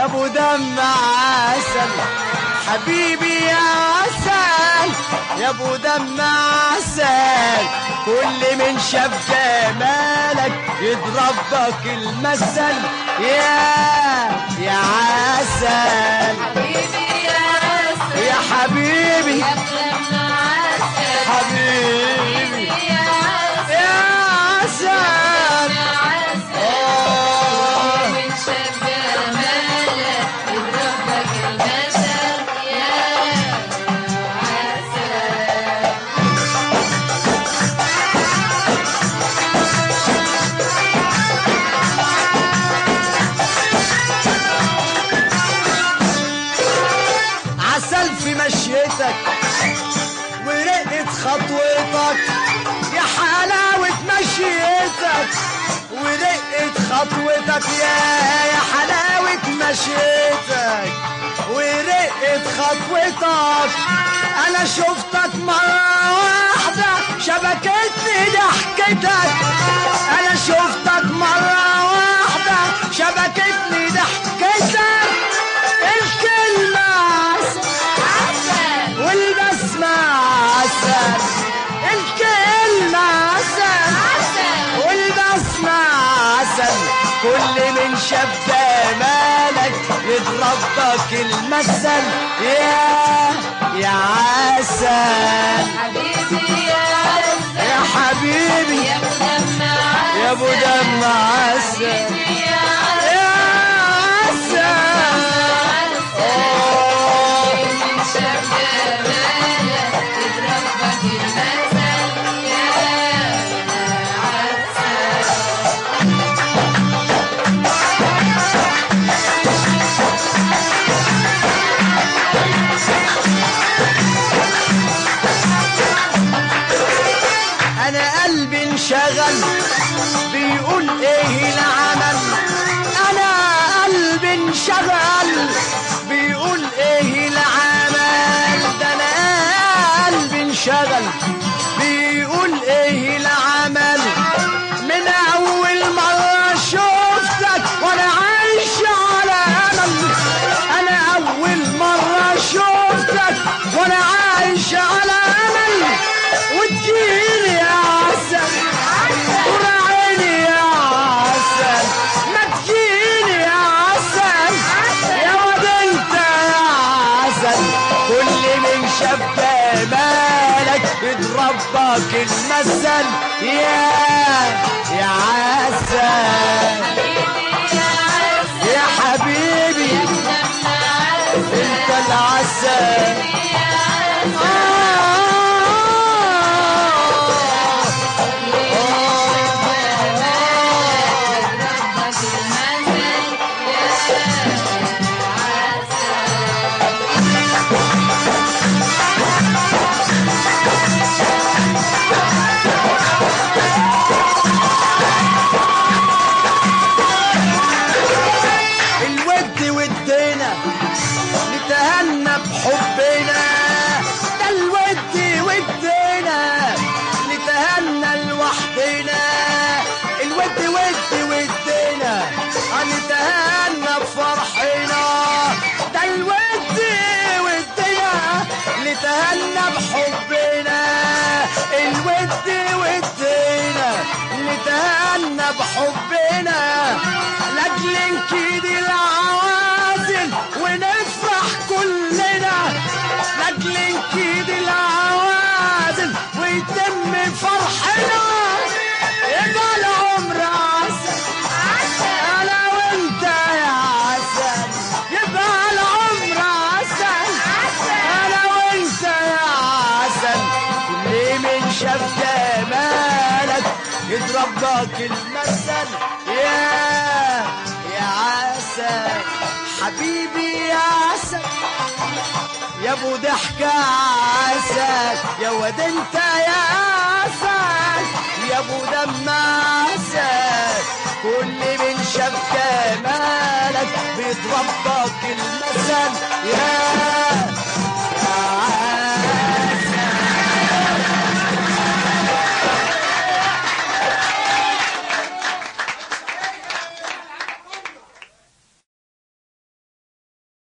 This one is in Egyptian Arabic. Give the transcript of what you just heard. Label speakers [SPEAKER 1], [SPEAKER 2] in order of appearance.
[SPEAKER 1] يا ابو دم عسل حبيبي يا عسل يا ابو دم عسل كل من شاف جمالك يضرب لك المثل يا يا عسل
[SPEAKER 2] حبيبي يا عسل
[SPEAKER 1] يا حبيبي
[SPEAKER 2] يا ابن عسل
[SPEAKER 1] حبيبي
[SPEAKER 2] يا عسل
[SPEAKER 1] يا عسل
[SPEAKER 2] يا عسل
[SPEAKER 1] آه.
[SPEAKER 2] من شاف جمالك يضربك المثل يا عسل
[SPEAKER 1] عسل في مشيتك ورقة خطوتك يا حلاوة مشيتك ورقة خطوتك يا يا حلاوة مشيتك ورقة خطوتك أنا شفتك مرة واحدة شبكتني ضحكتك أنا شفتك مرة واحدة شبكتني ضحكتك الكلمة عسل
[SPEAKER 2] عسل
[SPEAKER 1] والبسمة عسل الكلمة عسل
[SPEAKER 2] عسل
[SPEAKER 1] والبسمة عسل كل من شاف جمالك يضربك المثل يا يا عسل
[SPEAKER 2] حبيبي يا عسل
[SPEAKER 1] يا حبيبي
[SPEAKER 2] يا ابو دم عسل
[SPEAKER 1] يا ابو دم عسل
[SPEAKER 2] حبيبي يا عسل
[SPEAKER 1] يا عسل أوه.
[SPEAKER 2] من شاف جمالك يضربك المثل يا عسل
[SPEAKER 1] انا قلبي انشغل بيقول ايه العمل انا قلبي انشغل بيقول ايه العمل ده انا قلبي انشغل بيقول ايه العمل من اول مرة شفتك وانا عايش على امل انا اول مرة شفتك وانا عايش على امل وتجيني يا عسل وراعيني يا عسل ما تجيني يا عسل يا ود انت يا عسل كل من شاف جمالك يضربك المثل يا يا عسل
[SPEAKER 2] حبيبي يا عسل
[SPEAKER 1] يا حبيبي
[SPEAKER 2] يا ابو دم عسل
[SPEAKER 1] انت العسل
[SPEAKER 2] يا عسل ربك المثل يا عسل
[SPEAKER 1] الود ودينا نتهنى بحبنا ده الود ودينا نتهنى لوحدنا الود ود ودينا هنتهنى بفرحنا ده الود ودينا نتهنى بحبنا الود ودينا نتهنى بحبنا لاجل نكيد العوازل ونفرح كلنا لاجل نكيد العوازل ويتم فرحنا يبقى العمر عسل انا وانت يا عسل يبقى العمر عسل انا وانت يا عسل كل من شاف جمالك يضرب لك المثل يا يا عسل حبيبي يا عسل يا ابو ضحكة عسل يا ود انت يا عسل يا ابو دم عسل كل من شاف جمالك بيضربك المثل يا